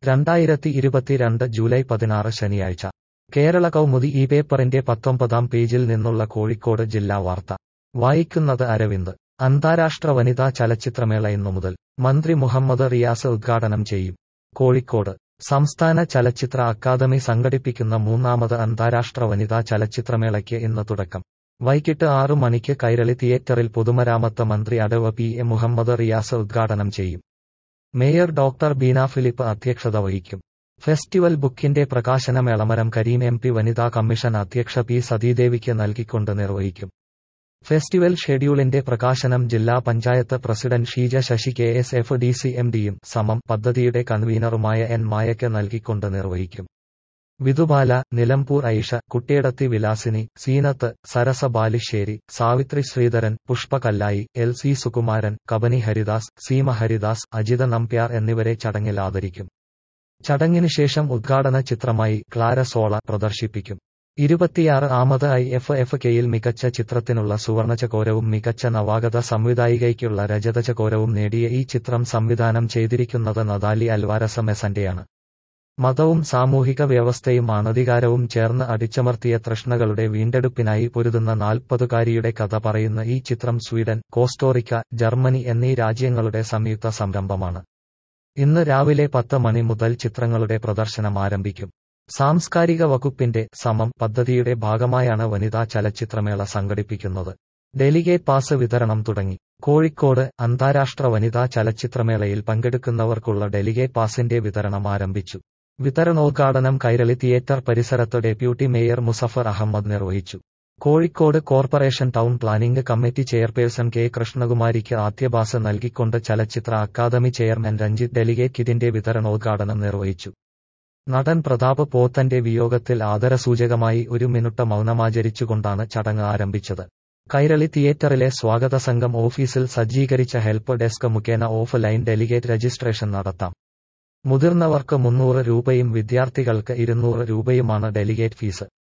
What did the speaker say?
രണ്ടായിരത്തി ഇരുപത്തിരണ്ട് ജൂലൈ പതിനാറ് ശനിയാഴ്ച കേരള കൗമുദി ഈ പേപ്പറിന്റെ പത്തൊമ്പതാം പേജിൽ നിന്നുള്ള കോഴിക്കോട് ജില്ലാ വാർത്ത വായിക്കുന്നത് അരവിന്ദ് അന്താരാഷ്ട്ര വനിതാ ചലച്ചിത്രമേള ഇന്നു മുതൽ മന്ത്രി മുഹമ്മദ് റിയാസ് ഉദ്ഘാടനം ചെയ്യും കോഴിക്കോട് സംസ്ഥാന ചലച്ചിത്ര അക്കാദമി സംഘടിപ്പിക്കുന്ന മൂന്നാമത് അന്താരാഷ്ട്ര വനിതാ ചലച്ചിത്രമേളയ്ക്ക് ഇന്ന് തുടക്കം വൈകിട്ട് ആറു മണിക്ക് കൈരളി തിയേറ്ററിൽ പൊതുമരാമത്ത് മന്ത്രി അടവ് പി എ മുഹമ്മദ് റിയാസ് ഉദ്ഘാടനം ചെയ്യും മേയർ ഡോക്ടർ ബീന ഫിലിപ്പ് അധ്യക്ഷത വഹിക്കും ഫെസ്റ്റിവൽ ബുക്കിന്റെ പ്രകാശനം എളമരം കരീം എം പി വനിതാ കമ്മീഷൻ അധ്യക്ഷ പി സതീദേവിക്ക് നൽകിക്കൊണ്ട് നിർവഹിക്കും ഫെസ്റ്റിവൽ ഷെഡ്യൂളിന്റെ പ്രകാശനം ജില്ലാ panchayat president Sheeja Sasi K S F D C M ഡിയും സമം പദ്ധതിയുടെ കൺവീനറുമായ എൻ മായയ്ക്ക് നൽകിക്കൊണ്ട് നിർവഹിക്കും വിധുബാല നിലമ്പൂർ ഐഷ കുട്ടിയടത്തി വിലാസിനി സീനത്ത് സരസ ബാലിശ്ശേരി സാവിത്രി ശ്രീധരൻ പുഷ്പ കല്ലായി എൽ സി സുകുമാരൻ കബനി ഹരിദാസ് സീമ ഹരിദാസ് അജിത നമ്പ്യാർ എന്നിവരെ ചടങ്ങിൽ ആദരിക്കും ചടങ്ങിന് ശേഷം ഉദ്ഘാടന ചിത്രമായി ക്ലാര സോള പ്രദർശിപ്പിക്കും ഇരുപത്തിയാറ് ആമത് ഐ എഫ് എഫ് കെയിൽ മികച്ച ചിത്രത്തിനുള്ള സുവർണചകോരവും മികച്ച നവാഗത സംവിധായികയ്ക്കുള്ള രജതചകോരവും നേടിയ ഈ ചിത്രം സംവിധാനം ചെയ്തിരിക്കുന്നത് നദാലി അൽവാരസ മെസന്റെയാണ് മതവും സാമൂഹിക വ്യവസ്ഥയും അനധികാരവും ചേർന്ന് അടിച്ചമർത്തിയ തൃഷ്ണകളുടെ വീണ്ടെടുപ്പിനായി പൊരുതുന്ന നാൽപ്പതുകാരിയുടെ കഥ പറയുന്ന ഈ ചിത്രം സ്വീഡൻ കോസ്റ്റോറിക്ക ജർമ്മനി എന്നീ രാജ്യങ്ങളുടെ സംയുക്ത സംരംഭമാണ് ഇന്ന് രാവിലെ പത്ത് മണി മുതൽ ചിത്രങ്ങളുടെ പ്രദർശനം ആരംഭിക്കും സാംസ്കാരിക വകുപ്പിന്റെ സമം പദ്ധതിയുടെ ഭാഗമായാണ് വനിതാ ചലച്ചിത്രമേള സംഘടിപ്പിക്കുന്നത് ഡെലിഗേറ്റ് പാസ് വിതരണം തുടങ്ങി കോഴിക്കോട് അന്താരാഷ്ട്ര വനിതാ ചലച്ചിത്രമേളയിൽ പങ്കെടുക്കുന്നവർക്കുള്ള ഡെലിഗേറ്റ് പാസിന്റെ വിതരണം ആരംഭിച്ചു വിതരണോദ്ഘാടനം കൈരളി തിയേറ്റർ പരിസരത്ത് ഡെപ്യൂട്ടി മേയർ മുസഫർ അഹമ്മദ് നിർവഹിച്ചു Kozhikode corporation town planning committee chairperson K കൃഷ്ണകുമാരിക്ക് ആദ്യപാസ് നൽകിക്കൊണ്ട് ചലച്ചിത്ര അക്കാദമി ചെയർമാൻ രഞ്ജിത്ത് ഡെലിഗേറ്റ് കിറ്റിന്റെ വിതരണോദ്ഘാടനം നിർവഹിച്ചു നടൻ പ്രതാപ് പോത്തന്റെ വിയോഗത്തിൽ ആദരസൂചകമായി ഒരു മിനിറ്റ് മൗനമാചരിച്ചുകൊണ്ടാണ് ചടങ്ങ് ആരംഭിച്ചത് കൈരളി തിയേറ്ററിലെ സ്വാഗത സംഘം ഓഫീസിൽ സജ്ജീകരിച്ച ഹെൽപ്പ് ഡെസ്ക് മുഖേന ഓഫ് ലൈൻ ഡെലിഗേറ്റ് രജിസ്ട്രേഷൻ നടത്താം മുതിർന്നവർക്ക് മുന്നൂറ് രൂപയും വിദ്യാർത്ഥികൾക്ക് ഇരുന്നൂറ് രൂപയുമാണ് ഡെലിഗേറ്റ് ഫീസ്